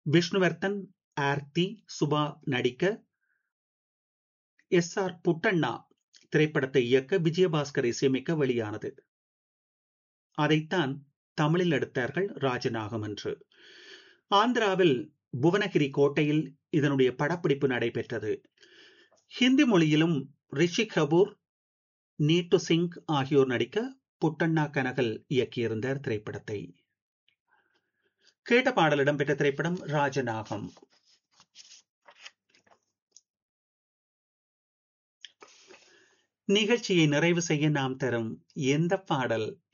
விஷ்ணுவர்த்தன் ஆர்த்தி சுபா நடிக்க S R புட்டண்ணா திரைப்படத்தை இயக்க விஜயபாஸ்கர் இசையமைக்க வெளியானது அதைத்தான் தமிழில் எடுத்தார்கள் ராஜநாகம் என்று ஆந்திராவில் புவனகிரி கோட்டையில் இதனுடைய படப்பிடிப்பு நடைபெற்றது ஹிந்தி மொழியிலும் ரிஷி கபூர் நீட்டு சிங் ஆகியோர் நடிக்க புட்டண்ணா கனகல் இயக்கியிருந்தார் திரைப்படத்தை கேட்ட பாடல் இடம்பெற்ற திரைப்படம் ராஜநாகம் நிகழ்ச்சியை நிறைவு செய்ய நாம் தரும் எந்த பாடல்